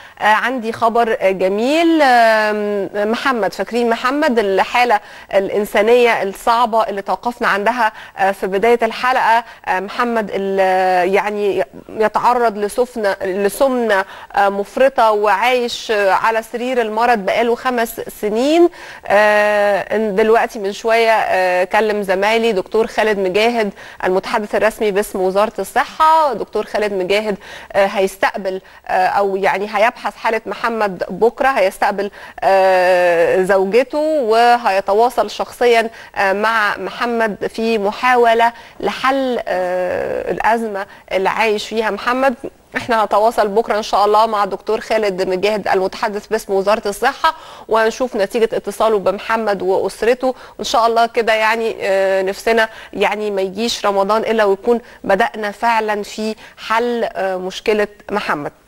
آه، عندي خبر آه، جميل آم، محمد فاكرين محمد الحاله الانسانيه الصعبه اللي توقفنا عندها آه، في بدايه الحلقه آه، محمد ال- يعني يتعرض لسفنه لسمنه آه، مفرطه وعايش آه، على سرير المرض بقاله خمس سنين آه، دلوقتي من شويه آه، كلم زمايلي دكتور خالد مجاهد المتحدث الرسمي باسم وزاره الصحه دكتور خالد مجاهد آه، هيستقبل آه، او يعني هيبحث حاله محمد بكره هيستقبل آه، زوجته وهيتواصل شخصيا آه، مع محمد في محاوله لحل آه، الازمه اللي عايش فيها محمد احنا هنتواصل بكره ان شاء الله مع دكتور خالد مجاهد المتحدث باسم وزاره الصحه وهنشوف نتيجه اتصاله بمحمد واسرته وان شاء الله كده يعني آه، نفسنا يعني ما يجيش رمضان الا ويكون بدانا فعلا في حل آه، مشكله محمد